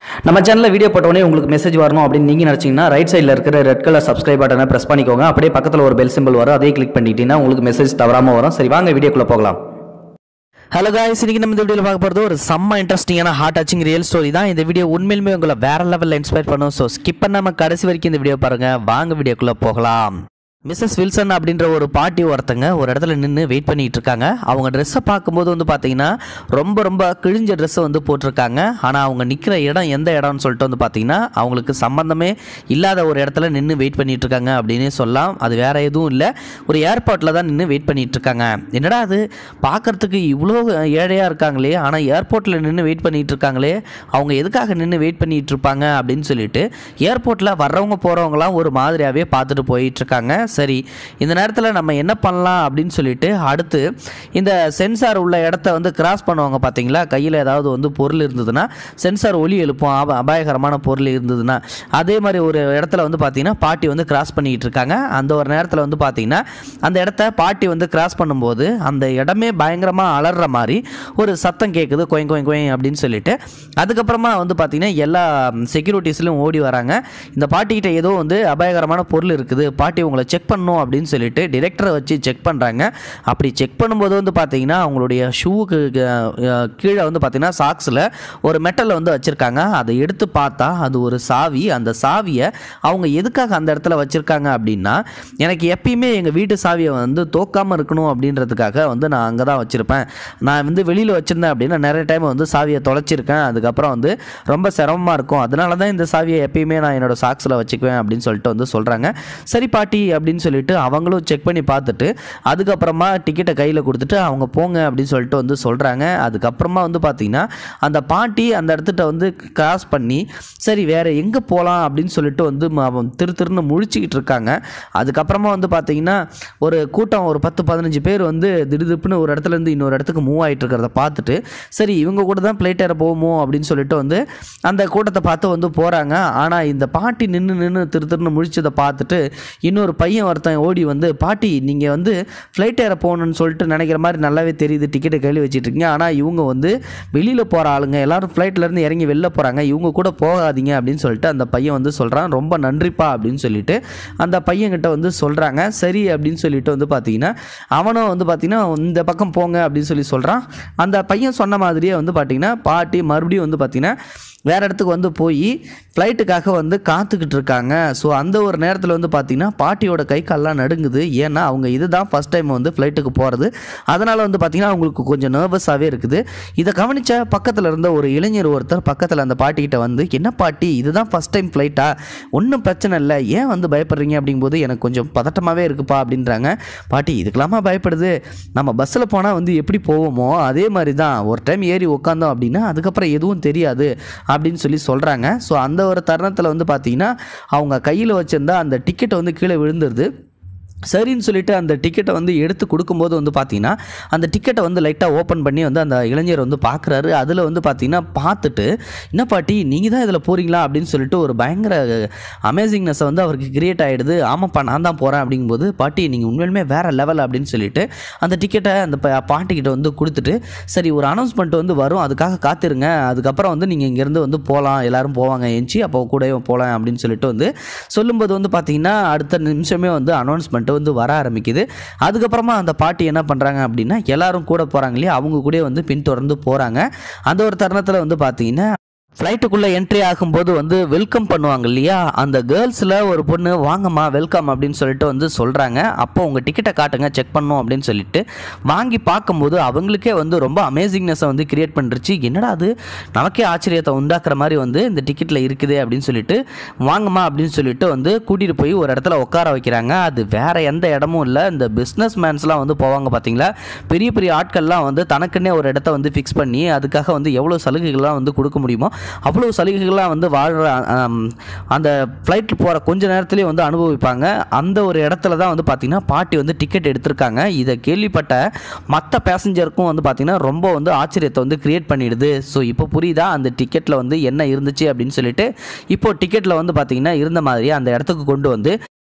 நம்ம சேனலில் வீடியோ போட்டோடனே உங்களுக்கு மெசேஜ் வரணும் அப்படின்னு நீங்கள் நினச்சிங்கன்னா ரைட் சைடில் இருக்கிற ரெட் கலர் சப்ஸ்கிரைப் பட்டனை ப்ரெஸ் பண்ணிக்கோங்க அப்படியே பக்கத்தில் ஒரு பெல் சிம்பிள் வரும் அதே கிளிக் பண்ணிட்டீங்கன்னா உங்களுக்கு மெசேஜ் தவறாமல் வரும் சரி வாங்க வீடியோக்குள்ளே போகலாம் ஹலோ காய்ஸ் இன்னைக்கு நம்ம இந்த வீடியோவில் பார்க்க போகிறது ஒரு செம்ம இன்ட்ரெஸ்டிங்கான ஹார்ட் டச்சிங் ரியல் ஸ்டோரி தான் இந்த வீடியோ உண்மையிலுமே உங்களை வேற லெவலில் இன்ஸ்பயர் பண்ணும் ஸோ ஸ்கிப் பண்ணாமல் கடைசி வரைக்கும் இந்த வீடியோ பாருங்க வாங்க வீடியோக்குள்ளே போகலாம் மிஸ்ஸஸ் வில்சன் அப்படின்ற ஒரு பாட்டி ஒருத்தங்க ஒரு இடத்துல நின்று வெயிட் பண்ணிட்டு இருக்காங்க அவங்க ட்ரெஸ்ஸை பார்க்கும்போது வந்து பார்த்தீங்கன்னா ரொம்ப ரொம்ப கிழிஞ்ச ட்ரெஸ்ஸை வந்து போட்டிருக்காங்க ஆனால் அவங்க நிற்கிற இடம் எந்த இடம்னு சொல்லிட்டு வந்து பார்த்தீங்கன்னா அவங்களுக்கு சம்மந்தமே இல்லாத ஒரு இடத்துல நின்று வெயிட் பண்ணிட்டு இருக்காங்க அப்படின்னே சொல்லலாம் அது வேற எதுவும் இல்லை ஒரு ஏர்போர்ட்டில் தான் நின்று வெயிட் பண்ணிட்டு இருக்காங்க என்னடா அது பார்க்கறதுக்கு இவ்வளோ ஏழையாக இருக்காங்களே ஆனால் ஏர்போர்ட்டில் நின்று வெயிட் பண்ணிட்டு இருக்காங்களே அவங்க எதுக்காக நின்று வெயிட் பண்ணிட்டு இருப்பாங்க அப்படின்னு சொல்லிட்டு ஏர்போர்ட்டில் வர்றவங்க போகிறவங்களாம் ஒரு மாதிரியாகவே பார்த்துட்டு போயிட்டு இருக்காங்க சரி இந்த நேரத்தில் நம்ம என்ன பண்ணலாம் அப்படின்னு சொல்லிட்டு அடுத்து இந்த சென்சார் உள்ள இடத்த வந்து கிராஸ் பண்ணுவாங்க பார்த்தீங்களா கையில் ஏதாவது வந்து பொருள் இருந்ததுன்னா சென்சார் ஒலி எழுப்பும் அப அபாயகரமான பொருள் இருந்ததுன்னா அதே மாதிரி ஒரு இடத்துல வந்து பார்த்தீங்கன்னா பாட்டி வந்து கிராஸ் பண்ணிட்டு இருக்காங்க அந்த ஒரு நேரத்தில் வந்து பார்த்தீங்கன்னா அந்த இடத்த பாட்டி வந்து கிராஸ் பண்ணும்போது அந்த இடமே பயங்கரமாக அலற மாதிரி ஒரு சத்தம் கேட்குது கொய் கொய் கொய் அப்படின்னு சொல்லிட்டு அதுக்கப்புறமா வந்து பார்த்தீங்கன்னா எல்லா செக்யூரிட்டிஸ்லையும் ஓடி வராங்க இந்த பாட்டிக்கிட்ட ஏதோ வந்து அபாயகரமான பொருள் இருக்குது பாட்டி உங்களை செக் பண்ணணும் அப்படின்னு சொல்லிட்டு டிரெக்டரை வச்சு செக் பண்ணுறாங்க அப்படி செக் பண்ணும்போது வந்து பார்த்தீங்கன்னா அவங்களுடைய ஷூவுக்கு கீழே வந்து பார்த்தீங்கன்னா சாக்ஸில் ஒரு மெட்டலை வந்து வச்சுருக்காங்க அதை எடுத்து பார்த்தா அது ஒரு சாவி அந்த சாவியை அவங்க எதுக்காக அந்த இடத்துல வச்சுருக்காங்க அப்படின்னா எனக்கு எப்பயுமே எங்கள் வீட்டு சாவியை வந்து தோக்காமல் இருக்கணும் அப்படின்றதுக்காக வந்து நான் அங்கே தான் வச்சுருப்பேன் நான் வந்து வெளியில் வச்சுருந்தேன் அப்படின்னா நிறைய டைம் வந்து சாவியை தொலைச்சிருக்கேன் அதுக்கப்புறம் வந்து ரொம்ப சிரமமாக இருக்கும் அதனால தான் இந்த சாவியை எப்பயுமே நான் என்னோட சாக்ஸில் வச்சுக்குவேன் அப்படின்னு சொல்லிட்டு வந்து சொல்கிறாங்க சரி பாட்டி அப்படின்னு சொல்லிட்டு அவங்களும் செக் பண்ணி பார்த்துட்டு அதுக்கப்புறமா டிக்கெட்டை கையில் கொடுத்துட்டு அவங்க போங்க அப்படின்னு சொல்லிட்டு வந்து சொல்கிறாங்க அதுக்கப்புறமா வந்து பார்த்தீங்கன்னா அந்த பாட்டி அந்த இடத்துட்ட வந்து கிராஸ் பண்ணி சரி வேறு எங்கே போகலாம் அப்படின்னு சொல்லிட்டு வந்து ம- அவன் திரு திருன்னு முழிச்சிக்கிட்டு இருக்காங்க அதுக்கப்புறமா வந்து பார்த்தீங்கன்னா ஒரு கூட்டம் ஒரு பத்து பதினஞ்சு பேர் வந்து திடுதிப்புன்னு ஒரு இடத்துல இருந்து இன்னொரு இடத்துக்கு மூவ் ஆகிட்டு இருக்கிறத பார்த்துட்டு சரி இவங்க கூட தான் பிளேட் ஏற போவோமோ அப்படின்னு சொல்லிட்டு வந்து அந்த கூட்டத்தை பார்த்து வந்து போகிறாங்க ஆனால் இந்த பாட்டி நின்று நின்று திரு திருன்னு முழிச்சதை பார்த்துட்டு இன்னொரு பையன் ஒருத்தன் ஓடி வந்து பாட்டி நீங்கள் வந்து ஃப்ளைட் ஏற போகணும்னு சொல்லிட்டு நினைக்கிற மாதிரி நல்லாவே தெரியுது டிக்கெட்டை கையில் வச்சுட்டு இருக்கீங்க ஆனால் இவங்க வந்து வெளியில் போகிற ஆளுங்க எல்லாரும் ஃப்ளைட்லேருந்து இறங்கி வெளில போகிறாங்க இவங்க கூட போகாதீங்க அப்படின்னு சொல்லிட்டு அந்த பையன் வந்து சொல்கிறான் ரொம்ப நன்றிப்பா அப்படின்னு சொல்லிட்டு அந்த பையன்கிட்ட வந்து சொல்கிறாங்க சரி அப்படின்னு சொல்லிட்டு வந்து பார்த்தீங்கன்னா அவனும் வந்து பார்த்தீங்கன்னா இந்த பக்கம் போங்க அப்படின்னு சொல்லி சொல்கிறான் அந்த பையன் சொன்ன மாதிரியே வந்து பார்த்தீங்கன்னா பாட்டி மறுபடியும் வந்து பார்த்தீங்கன்னா வேற இடத்துக்கு வந்து போய் ஃப்ளைட்டுக்காக வந்து காத்துக்கிட்டு இருக்காங்க ஸோ அந்த ஒரு நேரத்தில் வந்து பார்த்தீங்கன்னா பாட்டியோட கை கால்லாம் நடுங்குது ஏன்னா அவங்க இதுதான் ஃபஸ்ட் டைம் வந்து ஃப்ளைட்டுக்கு போகிறது அதனால் வந்து பார்த்தீங்கன்னா அவங்களுக்கு கொஞ்சம் நர்வஸாகவே இருக்குது இதை கவனித்த பக்கத்தில் இருந்த ஒரு இளைஞர் ஒருத்தர் பக்கத்தில் அந்த பாட்டிக்கிட்ட வந்து என்ன பாட்டி இதுதான் ஃபஸ்ட் டைம் ஃப்ளைட்டா ஒன்றும் பிரச்சனை இல்லை ஏன் வந்து பயப்படுறீங்க அப்படிங்கும்போது எனக்கு கொஞ்சம் பதட்டமாகவே இருக்குப்பா அப்படின்றாங்க பாட்டி இதுக்கெல்லாமா பயப்படுது நம்ம பஸ்ஸில் போனால் வந்து எப்படி போவோமோ அதே மாதிரி தான் ஒரு டைம் ஏறி உட்காந்தோம் அப்படின்னா அதுக்கப்புறம் எதுவும் தெரியாது அப்படின்னு சொல்லி சொல்கிறாங்க ஸோ அந்த ஒரு தருணத்தில் வந்து பார்த்தீங்கன்னா அவங்க கையில் வச்சிருந்த அந்த டிக்கெட்டை வந்து கீழே விழுந்துருது சரின்னு சொல்லிட்டு அந்த டிக்கெட்டை வந்து எடுத்து கொடுக்கும்போது வந்து பார்த்தீங்கன்னா அந்த டிக்கெட்டை வந்து லைட்டாக ஓப்பன் பண்ணி வந்து அந்த இளைஞர் வந்து பார்க்குறாரு அதில் வந்து பார்த்தீங்கன்னா பார்த்துட்டு என்ன பாட்டி நீங்கள் தான் இதில் போகிறீங்களா அப்படின்னு சொல்லிட்டு ஒரு பயங்கர அமேசிங்னஸை வந்து அவருக்கு கிரியேட் ஆகிடுது ஆமாப்பா நான் தான் போகிறேன் அப்படிங்கும்போது பாட்டி நீங்கள் உண்மையிலுமே வேறு லெவல் அப்படின்னு சொல்லிட்டு அந்த டிக்கெட்டை அந்த ப- பாட்டிக்கிட்ட வந்து கொடுத்துட்டு சரி ஒரு அனௌன்ஸ்மெண்ட் வந்து வரும் அதுக்காக காத்திருங்க அதுக்கப்புறம் வந்து நீங்கள் இங்கேருந்து வந்து போகலாம் எல்லாரும் போவாங்க எஞ்சி அப்போ கூடவே போகலாம் அப்படின்னு சொல்லிட்டு வந்து சொல்லும்போது வந்து பார்த்தீங்கன்னா அடுத்த நிமிஷமே வந்து அனௌன்ஸ்மெண்ட் வந்து வர ஆரம்பிக்குது அதுக்கப்புறமா அந்த பாட்டி என்ன பண்ணுறாங்க அப்படின்னா எல்லாரும் கூட போகிறாங்க இல்லையா அவங்க கூட வந்து பின்தொடர்ந்து போகிறாங்க அந்த ஒரு தருணத்தில் வந்து பார்த்தீங்கன்னா ஃப்ளைட்டுக்குள்ளே என்ட்ரி ஆகும்போது வந்து வெல்கம் பண்ணுவாங்க இல்லையா அந்த கேர்ள்ஸில் ஒரு பொண்ணு வாங்கம்மா வெல்கம் அப்படின்னு சொல்லிட்டு வந்து சொல்கிறாங்க அப்போ உங்கள் டிக்கெட்டை காட்டுங்க செக் பண்ணோம் அப்படின்னு சொல்லிட்டு வாங்கி பார்க்கும்போது அவங்களுக்கே வந்து ரொம்ப அமேசிங்னஸை வந்து கிரியேட் பண்ணிருச்சு என்னடா அது நமக்கே ஆச்சரியத்தை உண்டாக்குற மாதிரி வந்து இந்த டிக்கெட்டில் இருக்குது அப்படின்னு சொல்லிட்டு வாங்கம்மா அப்படின்னு சொல்லிட்டு வந்து கூட்டிகிட்டு போய் ஒரு இடத்துல உட்கார வைக்கிறாங்க அது வேற எந்த இடமும் இல்லை இந்த பிஸ்னஸ் மேன்ஸ்லாம் வந்து போவாங்க பார்த்தீங்களா பெரிய பெரிய ஆட்கள்லாம் வந்து தனக்குன்னே ஒரு இடத்த வந்து ஃபிக்ஸ் பண்ணி அதுக்காக வந்து எவ்வளோ சலுகைகள்லாம் வந்து கொடுக்க முடியுமோ அவ்வளோ சலுகைகள்லாம் வந்து வாழ்கிற அந்த ஃப்ளைட்டில் போகிற கொஞ்ச நேரத்துலேயே வந்து அனுபவிப்பாங்க அந்த ஒரு இடத்துல தான் வந்து பார்த்திங்கன்னா பாட்டி வந்து டிக்கெட் எடுத்திருக்காங்க இதை கேள்விப்பட்ட மற்ற பேசஞ்சருக்கும் வந்து பார்த்திங்கன்னா ரொம்ப வந்து ஆச்சரியத்தை வந்து கிரியேட் பண்ணிடுது ஸோ இப்போ புரியுதா அந்த டிக்கெட்டில் வந்து என்ன இருந்துச்சு அப்படின்னு சொல்லிட்டு இப்போ டிக்கெட்டில் வந்து பார்த்திங்கன்னா இருந்த மாதிரி அந்த இடத்துக்கு கொண்டு வந்து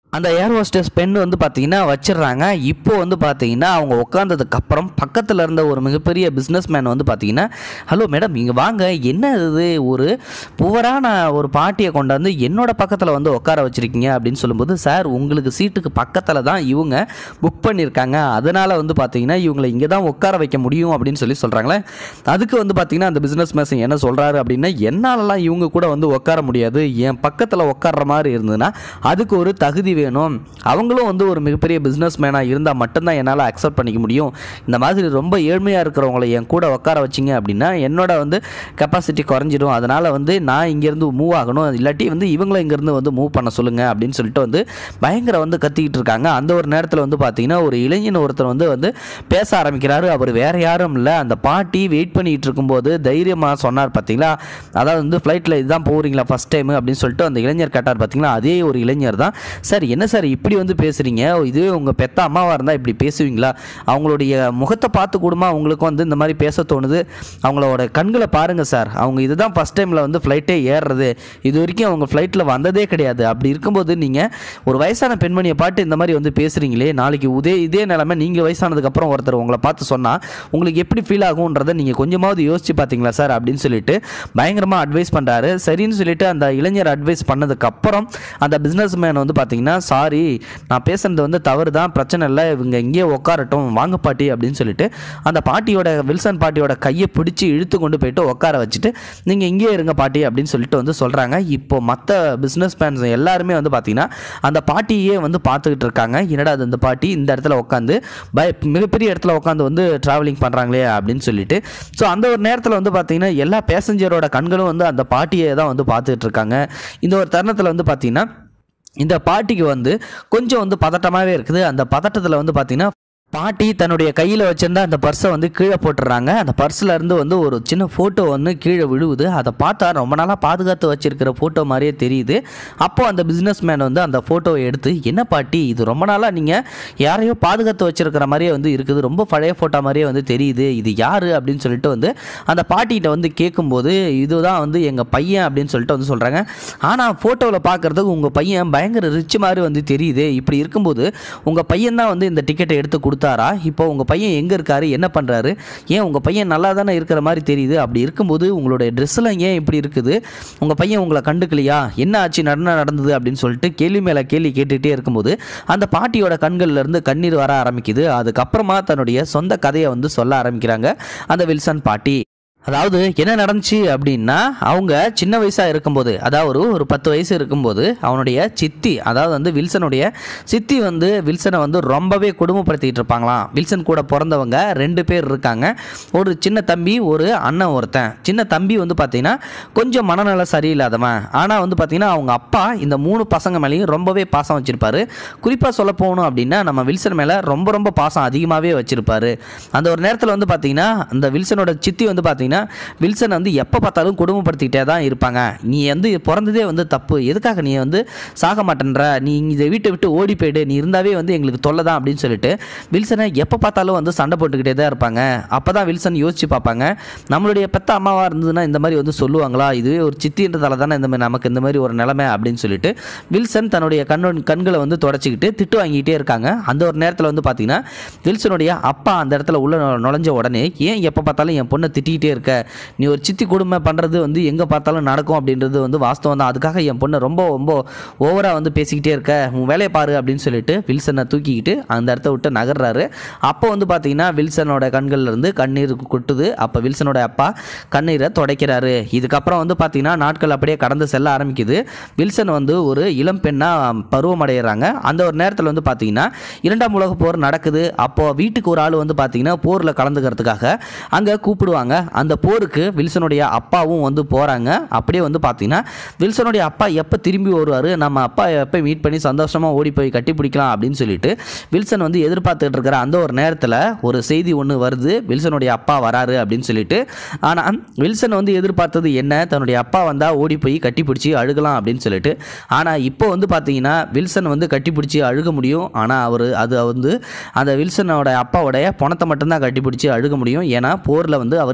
அந்த ஏர் ஹோஸ்டஸ் பெண் வந்து பார்த்தீங்கன்னா வச்சிடுறாங்க இப்போ வந்து பார்த்தீங்கன்னா அவங்க உட்காந்ததுக்கு அப்புறம் பக்கத்தில் இருந்த ஒரு மிகப்பெரிய பிஸ்னஸ் மேன் வந்து பார்த்தீங்கன்னா ஹலோ மேடம் இங்கே வாங்க என்ன இது ஒரு புவரான ஒரு பாட்டியை கொண்டாந்து என்னோட பக்கத்தில் வந்து உட்கார வச்சிருக்கீங்க அப்படின்னு சொல்லும்போது சார் உங்களுக்கு சீட்டுக்கு பக்கத்தில் தான் இவங்க புக் பண்ணியிருக்காங்க அதனால் வந்து பார்த்தீங்கன்னா இவங்களை இங்கே தான் உட்கார வைக்க முடியும் அப்படின்னு சொல்லி சொல்கிறாங்களே அதுக்கு வந்து பார்த்தீங்கன்னா அந்த பிஸ்னஸ் மேன் என்ன சொல்கிறாரு அப்படின்னா என்னாலலாம் இவங்க கூட வந்து உட்கார முடியாது என் பக்கத்தில் உட்கார்ற மாதிரி இருந்ததுன்னா அதுக்கு ஒரு தகுதி வேணும் அவங்களும் வந்து ஒரு மிகப்பெரிய பிஸ்னஸ் மேனாக இருந்தால் மட்டும்தான் என்னால் அக்செப்ட் பண்ணிக்க முடியும் இந்த மாதிரி ரொம்ப ஏழ்மையாக இருக்கிறவங்கள என் கூட உட்கார வச்சிங்க அப்படின்னா என்னோட வந்து கெப்பாசிட்டி குறைஞ்சிடும் அதனால் வந்து நான் இங்கேருந்து மூவ் ஆகணும் இல்லாட்டி வந்து இவங்களும் இங்கேருந்து வந்து மூவ் பண்ண சொல்லுங்கள் அப்படின்னு சொல்லிட்டு வந்து பயங்கர வந்து கத்திக்கிட்டு இருக்காங்க அந்த ஒரு நேரத்தில் வந்து பார்த்தீங்கன்னா ஒரு இளைஞன் ஒருத்தர் வந்து வந்து பேச ஆரம்பிக்கிறாரு அவர் வேற யாரும் இல்லை அந்த பாட்டி வெயிட் பண்ணிட்டு இருக்கும்போது தைரியமாக சொன்னார் பார்த்தீங்களா அதாவது வந்து ஃப்ளைட்டில் இதுதான் போகிறீங்களா ஃபஸ்ட் டைம் அப்படின்னு சொல்லிட்டு அந்த இளைஞர் கேட்டார் பார்த்தீங்களா அதே ஒரு இளைஞர் தான் சார் என்ன சார் இப்படி வந்து பேசுகிறீங்க இதுவே உங்கள் பெத்த அம்மாவாக இருந்தால் இப்படி பேசுவீங்களா அவங்களுடைய முகத்தை பார்த்து கூடமா அவங்களுக்கு வந்து இந்த மாதிரி பேச தோணுது அவங்களோட கண்களை பாருங்கள் சார் அவங்க இதுதான் ஃபஸ்ட் டைமில் வந்து ஃப்ளைட்டே ஏறுறது இது வரைக்கும் அவங்க ஃப்ளைட்டில் வந்ததே கிடையாது அப்படி இருக்கும்போது நீங்கள் ஒரு வயசான பெண்மணியை பாட்டு இந்த மாதிரி வந்து பேசுகிறீங்களே நாளைக்கு இதே இதே நிலமை நீங்கள் வயசானதுக்கப்புறம் ஒருத்தர் உங்களை பார்த்து சொன்னால் உங்களுக்கு எப்படி ஃபீல் ஆகுன்றதை நீங்கள் கொஞ்சமாவது யோசிச்சு பார்த்தீங்களா சார் அப்படின்னு சொல்லிட்டு பயங்கரமாக அட்வைஸ் பண்ணுறாரு சரின்னு சொல்லிட்டு அந்த இளைஞர் அட்வைஸ் பண்ணதுக்கப்புறம் அந்த பிஸ்னஸ் மேன் வந்து பார்த்தீங்கன்னா சாரி நான் பேசுனது வந்து தவறு தான் பிரச்சனை இல்லை இவங்க இங்கேயே உட்காரட்டும் வாங்க பாட்டி அப்படின்னு சொல்லிட்டு அந்த பாட்டியோட வில்சன் பாட்டியோட கையை பிடிச்சி இழுத்து கொண்டு போயிட்டு உட்கார வச்சுட்டு நீங்கள் இங்கேயே இருங்க பாட்டி அப்படின்னு சொல்லிட்டு வந்து சொல்கிறாங்க இப்போ மற்ற பிஸ்னஸ் மேன்ஸ் எல்லாருமே வந்து பார்த்தீங்கன்னா அந்த பாட்டியே வந்து பார்த்துக்கிட்டு இருக்காங்க என்னடா அது அந்த பாட்டி இந்த இடத்துல உட்காந்து பய மிகப்பெரிய இடத்துல உட்காந்து வந்து ட்ராவலிங் பண்ணுறாங்களே அப்படின்னு சொல்லிட்டு ஸோ அந்த ஒரு நேரத்தில் வந்து பார்த்தீங்கன்னா எல்லா பேசஞ்சரோட கண்களும் வந்து அந்த பாட்டியை தான் வந்து பார்த்துட்டு இருக்காங்க இந்த ஒரு தருணத்தில் வந்து பார்த்தீங்கன்னா இந்த பாட்டிக்கு வந்து கொஞ்சம் வந்து பதட்டமாகவே இருக்குது அந்த பதட்டத்தில் வந்து பார்த்தீங்கன்னா பாட்டி தன்னுடைய கையில் வச்சிருந்த அந்த பர்ஸை வந்து கீழே போட்டுடுறாங்க அந்த பர்ஸில் இருந்து வந்து ஒரு சின்ன ஃபோட்டோ வந்து கீழே விழுவுது அதை பார்த்தா ரொம்ப நாளாக பாதுகாத்து வச்சிருக்கிற ஃபோட்டோ மாதிரியே தெரியுது அப்போ அந்த பிஸ்னஸ் மேன் வந்து அந்த ஃபோட்டோவை எடுத்து என்ன பாட்டி இது ரொம்ப நாளாக நீங்கள் யாரையோ பாதுகாத்து வச்சிருக்கிற மாதிரியே வந்து இருக்குது ரொம்ப பழைய ஃபோட்டோ மாதிரியே வந்து தெரியுது இது யார் அப்படின்னு சொல்லிட்டு வந்து அந்த பாட்டிகிட்ட வந்து கேட்கும்போது இதுதான் வந்து எங்கள் பையன் அப்படின்னு சொல்லிட்டு வந்து சொல்கிறாங்க ஆனால் ஃபோட்டோவில் பார்க்குறதுக்கு உங்கள் பையன் பயங்கர ரிச் மாதிரி வந்து தெரியுது இப்படி இருக்கும்போது உங்கள் பையன் தான் வந்து இந்த டிக்கெட்டை எடுத்து கொடுத்தாரா இப்போ உங்கள் பையன் எங்கே இருக்காரு என்ன பண்ணுறாரு ஏன் உங்கள் பையன் நல்லா தானே இருக்கிற மாதிரி தெரியுது அப்படி இருக்கும்போது உங்களுடைய ட்ரெஸ்ஸெல்லாம் ஏன் இப்படி இருக்குது உங்கள் பையன் உங்களை கண்டுக்கலையா என்ன ஆச்சு நடன நடந்தது அப்படின்னு சொல்லிட்டு கேள்வி மேலே கேள்வி கேட்டுகிட்டே இருக்கும்போது அந்த பாட்டியோட கண்கள்ல இருந்து கண்ணீர் வர ஆரம்பிக்குது அதுக்கப்புறமா தன்னுடைய சொந்த கதையை வந்து சொல்ல ஆரம்பிக்கிறாங்க அந்த வில்சன் பாட்டி அதாவது என்ன நடந்துச்சு அப்படின்னா அவங்க சின்ன வயசாக இருக்கும்போது அதாவது ஒரு பத்து வயசு இருக்கும்போது அவனுடைய சித்தி அதாவது வந்து வில்சனுடைய சித்தி வந்து வில்சனை வந்து ரொம்பவே கொடுமைப்படுத்திட்டு இருப்பாங்களாம் வில்சன் கூட பிறந்தவங்க ரெண்டு பேர் இருக்காங்க ஒரு சின்ன தம்பி ஒரு அண்ணன் ஒருத்தன் சின்ன தம்பி வந்து பார்த்தீங்கன்னா கொஞ்சம் மனநல சரியில்லாதவன் ஆனால் வந்து பார்த்தீங்கன்னா அவங்க அப்பா இந்த மூணு பசங்க மேலேயும் ரொம்பவே பாசம் வச்சிருப்பாரு குறிப்பாக சொல்ல போகணும் அப்படின்னா நம்ம வில்சன் மேலே ரொம்ப ரொம்ப பாசம் அதிகமாகவே வச்சிருப்பாரு அந்த ஒரு நேரத்தில் வந்து பார்த்தீங்கன்னா அந்த வில்சனோட சித்தி வந்து பார்த்தீங்கன்னா வில்சன் வந்து எப்போ பார்த்தாலும் கொடுமைப்படுத்திக்கிட்டே தான் இருப்பாங்க நீ வந்து பிறந்ததே வந்து தப்பு எதுக்காக நீ வந்து சாக மாட்டேன்ற நீ இதை வீட்டை விட்டு ஓடி போயிடு நீ இருந்தாவே வந்து எங்களுக்கு தொல்லை தான் அப்படின்னு சொல்லிட்டு வில்சனை எப்போ பார்த்தாலும் வந்து சண்டை போட்டுக்கிட்டே தான் இருப்பாங்க அப்போ தான் வில்சன் யோசிச்சு பார்ப்பாங்க நம்மளுடைய பெத்த அம்மாவாக இருந்ததுன்னா இந்த மாதிரி வந்து சொல்லுவாங்களா இதுவே ஒரு சித்தின்றதால தானே இந்த மாதிரி நமக்கு இந்த மாதிரி ஒரு நிலைமை அப்படின்னு சொல்லிட்டு வில்சன் தன்னுடைய கண்ணு கண்களை வந்து தொடச்சிக்கிட்டு திட்டு வாங்கிட்டே இருக்காங்க அந்த ஒரு நேரத்தில் வந்து பார்த்தீங்கன்னா வில்சனுடைய அப்பா அந்த இடத்துல உள்ள நு- நுழைஞ்ச உடனே ஏன் எப்போ பார்த்தாலும் என் பொண்ணை திட்டிகிட்டே இருக்க நீ ஒரு சித்தி கொடுமை பண்ணுறது வந்து எங்கே பார்த்தாலும் நடக்கும் அப்படின்றது வந்து வாஸ்தவம் தான் அதுக்காக என் பொண்ணை ரொம்ப ரொம்ப ஓவராக வந்து பேசிக்கிட்டே இருக்க உன் வேலையை பாரு அப்படின்னு சொல்லிட்டு வில்சனை தூக்கிக்கிட்டு அந்த இடத்த விட்டு நகர்றாரு அப்போ வந்து பார்த்தீங்கன்னா வில்சனோட கண்கள்ல இருந்து கண்ணீர் கொட்டுது அப்போ வில்சனோட அப்பா கண்ணீரை துடைக்கிறாரு இதுக்கப்புறம் வந்து பார்த்தீங்கன்னா நாட்கள் அப்படியே கடந்து செல்ல ஆரம்பிக்குது வில்சன் வந்து ஒரு இளம் பெண்ணாக பருவமடைகிறாங்க அந்த ஒரு நேரத்தில் வந்து பார்த்தீங்கன்னா இரண்டாம் உலக போர் நடக்குது அப்போ வீட்டுக்கு ஒரு ஆள் வந்து பார்த்தீங்கன்னா போரில் கலந்துக்கிறதுக்காக அங்கே கூப்பிடுவாங்க அந்த போருக்கு வில்சனுடைய அப்பாவும் வந்து போகிறாங்க அப்படியே வந்து பார்த்தீங்கன்னா வில்சனுடைய அப்பா எப்போ திரும்பி வருவார் நம்ம அப்பா எப்போ மீட் பண்ணி சந்தோஷமாக ஓடி போய் கட்டி பிடிக்கலாம் அப்படின்னு சொல்லிட்டு வில்சன் வந்து எதிர்பார்த்துட்டு இருக்கிற அந்த ஒரு நேரத்தில் ஒரு செய்தி ஒன்று வருது வில்சனுடைய அப்பா வராரு அப்படின்னு சொல்லிட்டு ஆனால் வில்சன் வந்து எதிர்பார்த்தது என்ன தன்னுடைய அப்பா வந்தால் ஓடி போய் கட்டி பிடிச்சி அழுகலாம் அப்படின்னு சொல்லிட்டு ஆனால் இப்போ வந்து பார்த்தீங்கன்னா வில்சன் வந்து கட்டி பிடிச்சி அழுக முடியும் ஆனால் அவர் அது வந்து அந்த வில்சனோட அப்பாவுடைய பணத்தை மட்டும்தான் கட்டி பிடிச்சி அழுக முடியும் ஏன்னா போரில் வந்து அவர் இறந்து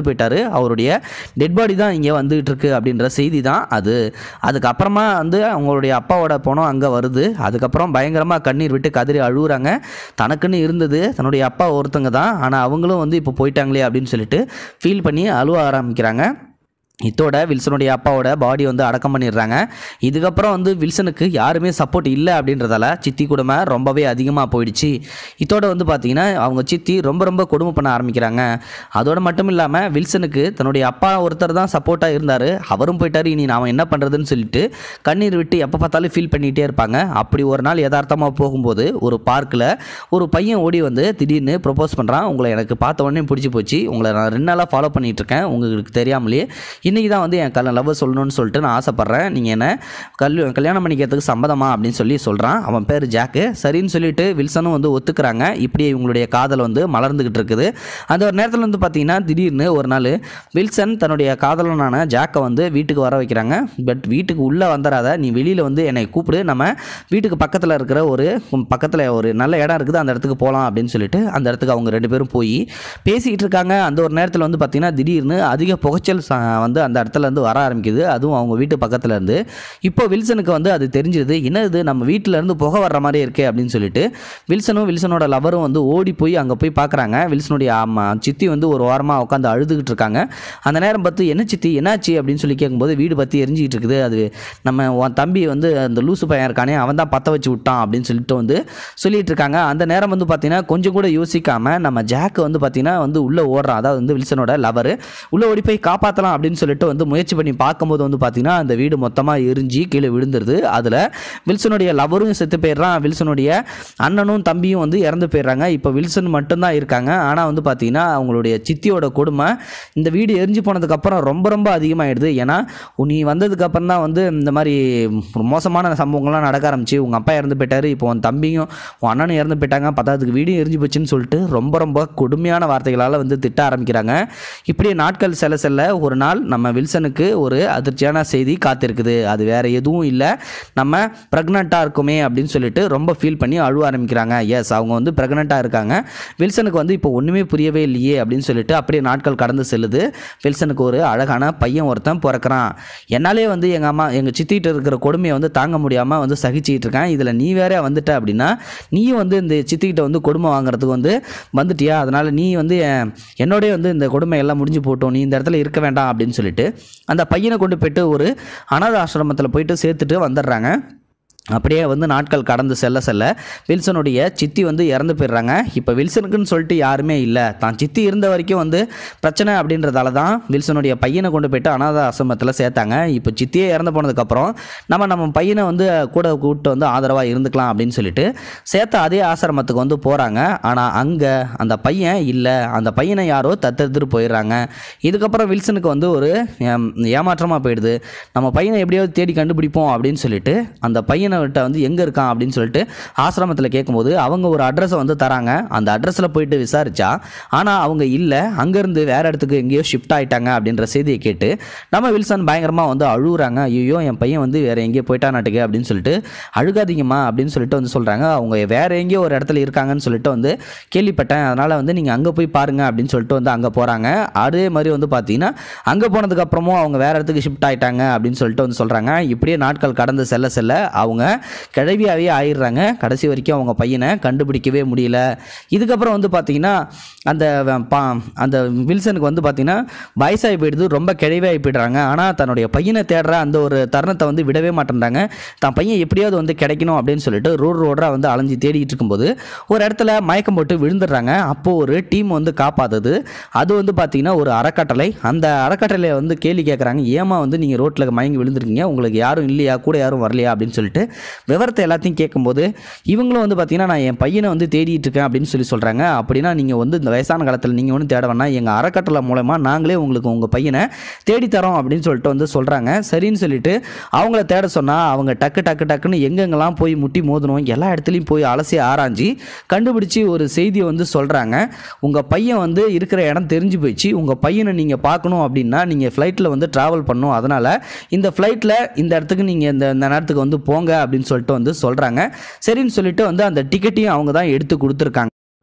போயிட்டாரு அவருடைய டெட் பாடி தான் இங்கே வந்துகிட்டு இருக்கு அப்படின்ற செய்தி தான் அது அதுக்கப்புறமா வந்து அவங்களுடைய அப்பாவோட பணம் அங்கே வருது அதுக்கப்புறம் பயங்கரமாக கண்ணீர் விட்டு கதறி அழுகுறாங்க தனக்குன்னு இருந்தது தன்னுடைய அப்பா ஒருத்தங்க தான் ஆனால் அவங்களும் வந்து இப்போ போயிட்டாங்களே அப்படின்னு சொல்லிட்டு ஃபீல் பண்ணி அழுவ ஆரம்பிக்கிறாங்க இத்தோட வில்சனுடைய அப்பாவோட பாடி வந்து அடக்கம் பண்ணிடுறாங்க இதுக்கப்புறம் வந்து வில்சனுக்கு யாருமே சப்போர்ட் இல்லை அப்படின்றதால சித்தி கொடுமை ரொம்பவே அதிகமாக போயிடுச்சு இத்தோட வந்து பார்த்தீங்கன்னா அவங்க சித்தி ரொம்ப ரொம்ப கொடுமை பண்ண ஆரம்பிக்கிறாங்க அதோட மட்டும் இல்லாமல் வில்சனுக்கு தன்னுடைய அப்பா ஒருத்தர் தான் சப்போர்ட்டாக இருந்தார் அவரும் போயிட்டார் இனி நாம் என்ன பண்ணுறதுன்னு சொல்லிட்டு கண்ணீர் விட்டு எப்போ பார்த்தாலும் ஃபீல் பண்ணிகிட்டே இருப்பாங்க அப்படி ஒரு நாள் யதார்த்தமாக போகும்போது ஒரு பார்க்கில் ஒரு பையன் ஓடி வந்து திடீர்னு ப்ரொப்போஸ் பண்ணுறான் உங்களை எனக்கு பார்த்த உடனே பிடிச்சி போச்சு உங்களை நான் ரெண்டு நாளாக ஃபாலோ பண்ணிகிட்டு இருக்கேன் உங்களுக்கு தெரியாமலே இன்றைக்கி தான் வந்து என் கல்ல லவ் சொல்லணும்னு சொல்லிட்டு நான் ஆசைப்பட்றேன் நீங்கள் என்ன கல் கல்யாணம் பண்ணிக்கிறதுக்கு சம்மதமா அப்படின்னு சொல்லி சொல்கிறான் அவன் பேர் ஜாக்கு சரின்னு சொல்லிட்டு வில்சனும் வந்து ஒத்துக்கிறாங்க இப்படி இவங்களுடைய காதல் வந்து மலர்ந்துக்கிட்டு இருக்குது அந்த ஒரு நேரத்தில் வந்து பார்த்தீங்கன்னா திடீர்னு ஒரு நாள் வில்சன் தன்னுடைய காதலனான ஜாக்கை வந்து வீட்டுக்கு வர வைக்கிறாங்க பட் வீட்டுக்கு உள்ளே வந்துடாத நீ வெளியில் வந்து என்னை கூப்பிடு நம்ம வீட்டுக்கு பக்கத்தில் இருக்கிற ஒரு பக்கத்தில் ஒரு நல்ல இடம் இருக்குது அந்த இடத்துக்கு போகலாம் அப்படின்னு சொல்லிட்டு அந்த இடத்துக்கு அவங்க ரெண்டு பேரும் போய் பேசிக்கிட்டு இருக்காங்க அந்த ஒரு நேரத்தில் வந்து பார்த்தீங்கன்னா திடீர்னு அதிக புகைச்சல் ச- வந்து அந்த இடத்துல இருந்து வர ஆரம்பிக்குது அதுவும் அவங்க வீட்டு பக்கத்தில் இருந்து இப்போ வில்சனுக்கு வந்து அது தெரிஞ்சிருது என்ன இது நம்ம வீட்டில் இருந்து புகை வர்ற மாதிரி இருக்கே அப்படின்னு சொல்லிட்டு வில்சனும் வில்சனோட லவரும் வந்து ஓடி போய் அங்கே போய் பார்க்குறாங்க வில்சனுடைய அம்மா சித்தி வந்து ஒரு வாரமாக உட்காந்து அழுதுகிட்டு இருக்காங்க அந்த நேரம் பார்த்து என்ன சித்தி என்னாச்சு அப்படின்னு சொல்லி கேட்கும்போது வீடு பற்றி எரிஞ்சிக்கிட்டு இருக்குது அது நம்ம உன் தம்பி வந்து அந்த லூசு பையன் இருக்கானே அவன் தான் பற்ற வச்சு விட்டான் அப்படின்னு சொல்லிட்டு வந்து சொல்லிட்டு இருக்காங்க அந்த நேரம் வந்து பார்த்தீங்கன்னா கொஞ்சம் கூட யோசிக்காம நம்ம ஜாக் வந்து பார்த்தீங்கன்னா வந்து உள்ளே ஓடுறான் அதாவது வந்து வில்சனோட லவர் உள்ளே ஓடி போய் காப்பாற்றலாம் அப்படின்னு சொல்லிட்டு வந்து முயற்சி பண்ணி பார்க்கும்போது வந்து பார்த்தீங்கன்னா அந்த வீடு மொத்தமாக எரிஞ்சு கீழே விழுந்துருது அதில் வில்சனுடைய லவரும் செத்து போயிடுறான் வில்சனுடைய அண்ணனும் தம்பியும் வந்து இறந்து போயிடுறாங்க இப்போ வில்சன் மட்டும்தான் இருக்காங்க ஆனால் வந்து பார்த்தீங்கன்னா அவங்களுடைய சித்தியோட கொடுமை இந்த வீடு எரிஞ்சு போனதுக்கப்புறம் ரொம்ப ரொம்ப அதிகமாகிடுது ஏன்னா நீ வந்ததுக்கப்புறம் தான் வந்து இந்த மாதிரி மோசமான சம்பவங்கள்லாம் நடக்க ஆரம்பிச்சு உங்கள் அப்பா இறந்து போயிட்டாரு இப்போ உன் தம்பியும் உன் அண்ணனும் இறந்து போயிட்டாங்க பத்தாவதுக்கு வீடு எரிஞ்சு போச்சுன்னு சொல்லிட்டு ரொம்ப ரொம்ப கொடுமையான வார்த்தைகளால் வந்து திட்ட ஆரம்பிக்கிறாங்க இப்படி நாட்கள் செல்ல செல்ல ஒரு நாள் நம்ம வில்சனுக்கு ஒரு அதிர்ச்சியான செய்தி காத்திருக்குது அது வேற எதுவும் இல்லை நம்ம ப்ரெக்னெண்ட்டாக இருக்குமே அப்படின்னு சொல்லிட்டு ரொம்ப ஃபீல் பண்ணி அழுவ ஆரம்பிக்கிறாங்க எஸ் அவங்க வந்து ப்ரெக்னெண்ட்டாக இருக்காங்க வில்சனுக்கு வந்து இப்போ ஒன்றுமே புரியவே இல்லையே அப்படின்னு சொல்லிட்டு அப்படியே நாட்கள் கடந்து செல்லுது வில்சனுக்கு ஒரு அழகான பையன் ஒருத்தன் பிறக்கிறான் என்னாலே வந்து எங்கள் அம்மா எங்கள் சித்திட்டு இருக்கிற கொடுமையை வந்து தாங்க முடியாமல் வந்து சகிச்சிட்டு இருக்கேன் இதில் நீ வேற வந்துட்ட அப்படின்னா நீயும் வந்து இந்த சித்திக்கிட்ட வந்து கொடுமை வாங்குறதுக்கு வந்து வந்துட்டியா அதனால் நீ வந்து என்- என்னோடய வந்து இந்த கொடுமை எல்லாம் முடிஞ்சு போட்டோம் நீ இந்த இடத்துல இருக்க வேண்டாம் அப்படின்னு சொல்லிட்டு அந்த பையனை கொண்டு போயிட்டு ஒரு அனாத ஆசிரமத்தில் போயிட்டு சேர்த்துட்டு வந்துடுறாங்க அப்படியே வந்து நாட்கள் கடந்து செல்ல செல்ல வில்சனுடைய சித்தி வந்து இறந்து போயிடுறாங்க இப்போ வில்சனுக்குன்னு சொல்லிட்டு யாருமே இல்லை தான் சித்தி இருந்த வரைக்கும் வந்து பிரச்சனை அப்படின்றதால தான் வில்சனுடைய பையனை கொண்டு போயிட்டு அனாத ஆசிரமத்தில் சேர்த்தாங்க இப்போ சித்தியே இறந்து போனதுக்கப்புறம் நம்ம நம்ம பையனை வந்து கூட கூப்பிட்டு வந்து ஆதரவாக இருந்துக்கலாம் அப்படின்னு சொல்லிட்டு சேர்த்த அதே ஆசிரமத்துக்கு வந்து போகிறாங்க ஆனால் அங்கே அந்த பையன் இல்லை அந்த பையனை யாரோ தத்தெடுத்துட்டு போயிடுறாங்க இதுக்கப்புறம் வில்சனுக்கு வந்து ஒரு ஏம், ஏமாற்றமாக போயிடுது நம்ம பையனை எப்படியாவது தேடி கண்டுபிடிப்போம் அப்படின்னு சொல்லிட்டு அந்த பையனை விட்ட வந்து எங்கே இருக்கான் அப்படின்னு சொல்லிட்டு ஆசிரமத்தில் கேட்கும்போது அவங்க ஒரு அட்ரஸை வந்து தராங்க அந்த அட்ரஸில் போயிட்டு விசாரிச்சா ஆனால் அவங்க இல்லை அங்கேருந்து வேற இடத்துக்கு எங்கேயோ ஷிஃப்ட் ஆயிட்டாங்க அப்படின்ற செய்தியை கேட்டு நம்ம வில்சன் பயங்கரமாக வந்து அழுகுறாங்க ஐயோ என் பையன் வந்து வேற எங்கேயோ போயிட்டானாட்டுக்கு அப்படின்னு சொல்லிட்டு அழுகாதீங்கம்மா அப்படின்னு சொல்லிட்டு வந்து சொல்கிறாங்க அவங்க வேற எங்கேயோ ஒரு இடத்துல இருக்காங்கன்னு சொல்லிட்டு வந்து கேள்விப்பட்டேன் அதனால் வந்து நீங்கள் அங்கே போய் பாருங்க அப்படின்னு சொல்லிட்டு வந்து அங்கே போகிறாங்க அதே மாதிரி வந்து பார்த்தீங்கன்னா அங்கே போனதுக்கப்புறமும் அவங்க வேற இடத்துக்கு ஷிஃப்ட் ஆயிட்டாங்க அப்படின்னு சொல்லிட்டு வந்து சொல்கிறாங்க இப்படியே நாட்கள் கடந்து செல்ல செல்ல அவங்க கிழவியாகவே ஆயிடுறாங்க கடைசி வரைக்கும் அவங்க பையனை கண்டுபிடிக்கவே முடியல இதுக்கப்புறம் வந்து பார்த்தீங்கன்னா அந்த வ- பா அந்த வில்சனுக்கு வந்து பார்த்தீங்கன்னா வயசாகி போயிடுது ரொம்ப கிழவியாகி போயிடுறாங்க ஆனால் தன்னுடைய பையனை தேடுற அந்த ஒரு தருணத்தை வந்து விடவே மாட்டேன்றாங்க தான் பையன் எப்படியாவது வந்து கிடைக்கணும் அப்படின்னு சொல்லிட்டு ரோடு ரோடாக வந்து அலைஞ்சு தேடிட்டு இருக்கும்போது ஒரு இடத்துல மயக்கம் போட்டு விழுந்துடுறாங்க அப்போது ஒரு டீம் வந்து காப்பாத்துது அது வந்து பார்த்தீங்கன்னா ஒரு அறக்கட்டளை அந்த அறக்கட்டளையை வந்து கேள்வி கேட்குறாங்க ஏமா வந்து நீங்கள் ரோட்டில் மயங்கி விழுந்திருக்கீங்க உங்களுக்கு யாரும் இல்லையா கூட யாரும் வரலையா அப்படின்னு சொல்லிட்டு விவரத்தை எல்லாத்தையும் கேட்கும்போது இவங்களும் வந்து பார்த்தீங்கன்னா நான் என் பையனை வந்து தேடிட்டு இருக்கேன் அப்படின்னு சொல்லி சொல்கிறாங்க அப்படின்னா நீங்கள் வந்து இந்த வயசான காலத்தில் நீங்கள் ஒன்றும் தேட வேணாம் எங்கள் அறக்கட்டளை மூலமா நாங்களே உங்களுக்கு உங்கள் பையனை தேடித்தரோம் அப்படின்னு சொல்லிட்டு வந்து சொல்கிறாங்க சரின்னு சொல்லிட்டு அவங்கள தேட சொன்னால் அவங்க டக்கு டக்கு டக்குன்னு எங்கெங்கெல்லாம் போய் முட்டி மோதணும் எல்லா இடத்துலையும் போய் அலசி ஆராய்ஞ்சி கண்டுபிடிச்சி ஒரு செய்தியை வந்து சொல்கிறாங்க உங்கள் பையன் வந்து இருக்கிற இடம் தெரிஞ்சு போயிடுச்சு உங்கள் பையனை நீங்கள் பார்க்கணும் அப்படின்னா நீங்கள் ஃப்ளைட்டில் வந்து ட்ராவல் பண்ணணும் அதனால் இந்த ஃப்ளைட்டில் இந்த இடத்துக்கு நீங்கள் இந்த இந்த நேரத்துக்கு வந்து போங்க அப்படின்னு சொல்லிட்டு வந்து சொல்கிறாங்க சரின்னு சொல்லிட்டு வந்து அந்த டிக்கெட்டையும் அவங்க தான் எடுத்து கொடுத்துருக்காங்க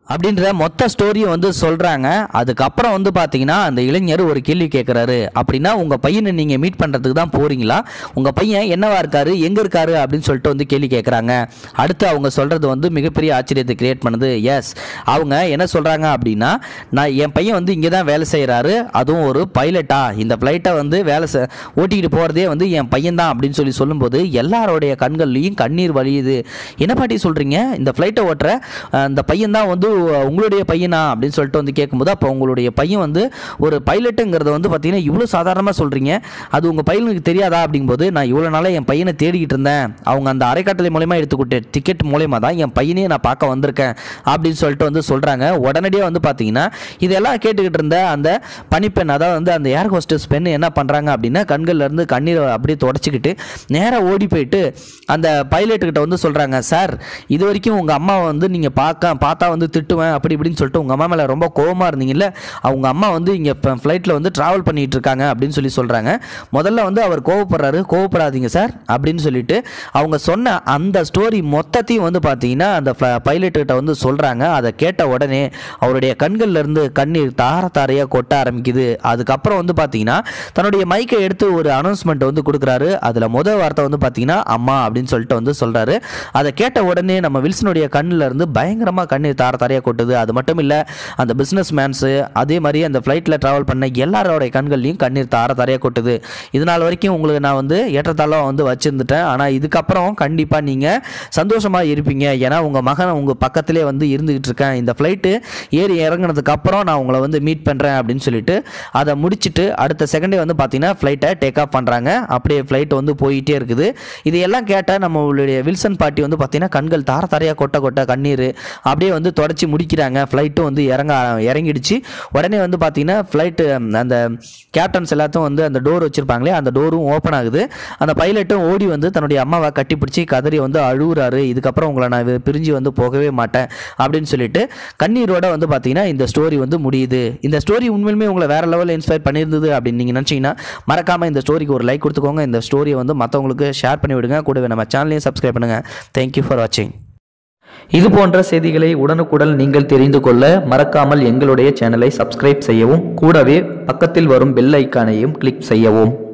அப்படின்ற மொத்த ஸ்டோரியை வந்து சொல்கிறாங்க அதுக்கப்புறம் வந்து பார்த்தீங்கன்னா அந்த இளைஞர் ஒரு கேள்வி கேட்குறாரு அப்படின்னா உங்கள் பையனை நீங்கள் மீட் பண்ணுறதுக்கு தான் போகிறீங்களா உங்கள் பையன் என்னவா இருக்காரு எங்கே இருக்காரு அப்படின்னு சொல்லிட்டு வந்து கேள்வி கேட்குறாங்க அடுத்து அவங்க சொல்கிறது வந்து மிகப்பெரிய ஆச்சரியத்தை கிரியேட் பண்ணுது எஸ் அவங்க என்ன சொல்கிறாங்க அப்படின்னா நான் என் பையன் வந்து இங்கே தான் வேலை செய்கிறாரு அதுவும் ஒரு பைலட்டா இந்த ஃப்ளைட்டை வந்து வேலை செ ஓட்டிக்கிட்டு போகிறதே வந்து என் பையன் தான் அப்படின்னு சொல்லி சொல்லும்போது எல்லாரோடைய கண்கள்லையும் கண்ணீர் வழியுது என்ன பாட்டி சொல்கிறீங்க இந்த ஃப்ளைட்டை ஓட்டுற அஹ், இந்த பையன் தான் வந்து உ- உங்களுடைய பையனா அப்படின்னு சொல்லிட்டு வந்து கேட்கும்போது அப்போ உங்களுடைய பையன் வந்து ஒரு பைலட்டுங்கிறத வந்து பார்த்தீங்கன்னா இவ்வளோ சாதாரணமாக சொல்கிறீங்க அது உங்கள் பையனுக்கு தெரியாதா அப்படிங்கும்போது நான் இவ்வளோ நாளாக என் பையனை தேடிக்கிட்டு இருந்தேன் அவங்க அந்த அரைக்காட்டலை மூலயமா எடுத்துக்கிட்ட டிக்கெட் மூலயமா தான் என் பையனையே நான் பார்க்க வந்திருக்கேன் அப்படின்னு சொல்லிட்டு வந்து சொல்கிறாங்க உடனடியாக வந்து பார்த்தீங்கன்னா இதெல்லாம் கேட்டுக்கிட்டு இருந்த அந்த பனிப்பெண் அதாவது வந்து அந்த ஏர் ஹோஸ்டஸ் பெண் என்ன பண்ணுறாங்க அப்படின்னா கண்கள்ல இருந்து கண்ணீரை அப்படியே தொடச்சிக்கிட்டு நேராக ஓடி போயிட்டு அந்த பைலட்டுக்கிட்ட வந்து சொல்கிறாங்க சார் இது வரைக்கும் உங்கள் அம்மாவை வந்து நீங்கள் பார்க்க பார்த்தா வந்து திட்டுவேன் அப்படி இப்படின்னு சொல்லிட்டு உங்கள் அம்மா மேலே ரொம்ப கோவமாக இருந்தீங்கல்ல அவங்க அம்மா வந்து இங்கே ஃப்ளைட்டில் வந்து ட்ராவல் பண்ணிட்டு இருக்காங்க அப்படின்னு சொல்லி சொல்கிறாங்க முதல்ல வந்து அவர் கோவப்படுறாரு கோவப்படாதீங்க சார் அப்படின்னு சொல்லிட்டு அவங்க சொன்ன அந்த ஸ்டோரி மொத்தத்தையும் வந்து பார்த்தீங்கன்னா அந்த பைலட்டுக்கிட்ட வந்து சொல்கிறாங்க அதை கேட்ட உடனே அவருடைய கண்கள்ல இருந்து கண்ணீர் தார தாரையாக கொட்ட ஆரம்பிக்குது அதுக்கப்புறம் வந்து பார்த்தீங்கன்னா தன்னுடைய மைக்கை எடுத்து ஒரு அனௌன்ஸ்மெண்ட் வந்து கொடுக்குறாரு அதில் முதல் வார்த்தை வந்து பார்த்தீங்கன்னா அம்மா அப்படின்னு சொல்லிட்டு வந்து சொல்கிறாரு அதை கேட்ட உடனே நம்ம வில்சனுடைய கண்ணில் இருந்து பயங்கரமாக கண்ணீர் தார தாரையாக கொட்டுது அது மட்டும் இல்லை அந்த பிஸ்னஸ் மேன்ஸு அதே மாதிரி அந்த ஃப்ளைட்டில் ட்ராவல் பண்ண எல்லாரோடைய கண்கள்லையும் கண்ணீர் தார தாரையாக கொட்டுது இது நாள் வரைக்கும் உங்களுக்கு நான் வந்து ஏற்றத்தாழ்வாக வந்து வச்சுருந்துட்டேன் ஆனால் இதுக்கப்புறம் கண்டிப்பாக நீங்கள் சந்தோஷமாக இருப்பீங்க ஏன்னா உங்கள் மகன் உங்கள் பக்கத்திலே வந்து இருந்துகிட்டு இருக்கேன் இந்த ஃப்ளைட்டு ஏறி இறங்குனதுக்கு அப்புறம் நான் உங்களை வந்து மீட் பண்ணுறேன் அப்படின்னு சொல்லிட்டு அதை முடிச்சிட்டு அடுத்த செகண்டே வந்து பார்த்தீங்கன்னா ஃப்ளைட்டை டேக் ஆஃப் பண்ணுறாங்க அப்படியே ஃப்ளைட் வந்து போயிட்டே இருக்குது இதையெல்லாம் கேட்டால் நம்மளுடைய வில்சன் பாட்டி வந்து பார்த்தீங்கன்னா கண்கள் தார தாரையாக கொட்ட கொட்ட கண்ணீர் அப்படியே வந்து தொடச்சி முடிக்கிறாங்க ஃப்ளைட்டும் வந்து இறங்க இறங்கிடுச்சு உடனே வந்து பார்த்தீங்கன்னா ஃப்ளைட்டு அந்த கேப்டன்ஸ் எல்லாத்தையும் வந்து அந்த டோர் வச்சுருப்பாங்களே அந்த டோரும் ஓப்பன் ஆகுது அந்த பைலட்டும் ஓடி வந்து தன்னுடைய அம்மாவை கட்டிப்பிடிச்சி கதறி வந்து அழுகுறாரு இதுக்கப்புறம் உங்களை நான் வி- பிரிஞ்சு வந்து போகவே மாட்டேன் அப்படின்னு சொல்லிட்டு கண்ணீரோட வந்து பார்த்தீங்கன்னா இந்த ஸ்டோரி வந்து முடியுது இந்த ஸ்டோரி உண்மையிலுமே உங்களை வேற லெவலில் இன்ஸ்பயர் பண்ணியிருந்தது அப்படின்னு நீங்கள் நினச்சிங்கன்னா மறக்காமல் இந்த ஸ்டோரிக்கு ஒரு லைக் கொடுத்துக்கோங்க இந்த ஸ்டோரியை வந்து மற்றவங்களுக்கு ஷேர் பண்ணி விடுங்க கூடவே நம்ம சேனலையும் சப்ஸ்கிரைப் பண்ணுங்கள் தேங்க்யூ ஃபார் வாட்சிங் இது போன்ற செய்திகளை உடனுக்குடன் நீங்கள் தெரிந்து கொள்ள மறக்காமல் எங்களுடைய சேனலை சப்ஸ்கிரைப் செய்யவும் கூடவே பக்கத்தில் வரும் பெல் ஐக்கானையும் கிளிக் செய்யவும்